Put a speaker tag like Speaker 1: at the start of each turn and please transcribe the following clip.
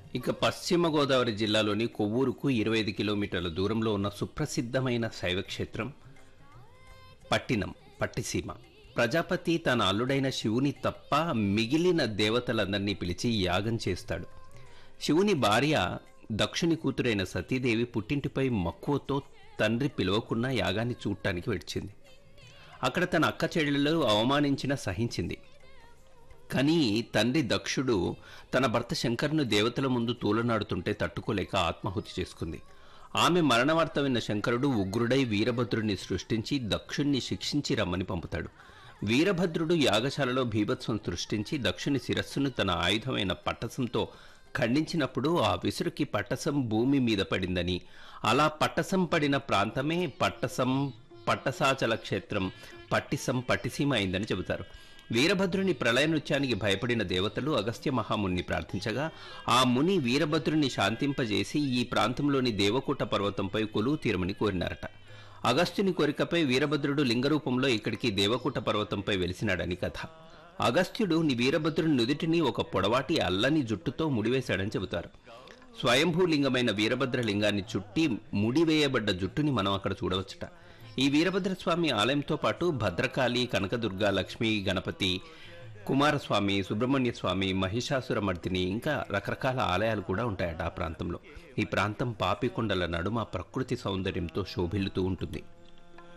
Speaker 1: ఇక పశ్చిమ గోదావరి జిల్లాలోని కొవ్వూరుకు ఇరవై ఐదు కిలోమీటర్ల దూరంలో ఉన్న సుప్రసిద్ధమైన శైవక్షేత్రం పట్టినం పట్టిసీమ ప్రజాపతి తన అల్లుడైన శివుని తప్ప మిగిలిన దేవతలందరినీ పిలిచి యాగం చేస్తాడు శివుని భార్య దక్షుని కూతురైన సతీదేవి పుట్టింటిపై మక్కువతో తండ్రి పిలవకున్నా యాగాన్ని చూడటానికి వచ్చింది అక్కడ తన అక్క చెల్లెలు అవమానించిన సహించింది కానీ తండ్రి దక్షుడు తన భర్త శంకర్ను దేవతల ముందు తూలనాడుతుంటే తట్టుకోలేక ఆత్మాహుతి చేసుకుంది ఆమె మరణవార్త విన్న శంకరుడు ఉగ్రుడై వీరభద్రుడిని సృష్టించి దక్షుణ్ణి శిక్షించి రమ్మని పంపుతాడు వీరభద్రుడు యాగశాలలో భీభత్సం సృష్టించి దక్షుని శిరస్సును తన ఆయుధమైన పట్టసంతో ఖండించినప్పుడు ఆ విసురుకి పట్టసం భూమి మీద పడిందని అలా పట్టసం పడిన ప్రాంతమే పట్టసం పట్టసాచల క్షేత్రం పట్టిసం పట్టిసీమ అయిందని చెబుతారు వీరభద్రుని ప్రళయ నృత్యానికి భయపడిన దేవతలు అగస్త్య మహాముని ప్రార్థించగా ఆ ముని వీరభద్రుని శాంతింపజేసి ఈ ప్రాంతంలోని దేవకూట పర్వతంపై కొలువు తీరమని కోరినారట అగస్త్యుని కోరికపై వీరభద్రుడు లింగరూపంలో ఇక్కడికి దేవకూట పర్వతంపై వెలిసినాడని కథ అగస్త్యుడు ని వీరభద్రుని నుదిటిని ఒక పొడవాటి అల్లని జుట్టుతో ముడివేశాడని చెబుతారు స్వయంభూలింగమైన వీరభద్ర లింగాన్ని చుట్టి ముడివేయబడ్డ జుట్టుని మనం అక్కడ చూడవచ్చుట ఈ వీరభద్రస్వామి ఆలయంతో పాటు భద్రకాళి కనకదుర్గ లక్ష్మి గణపతి కుమారస్వామి సుబ్రహ్మణ్య స్వామి మహిషాసురమర్దిని ఇంకా రకరకాల ఆలయాలు కూడా ఉంటాయట ఆ ప్రాంతంలో ఈ ప్రాంతం పాపికొండల నడుమ ప్రకృతి సౌందర్యంతో శోభిల్లుతూ ఉంటుంది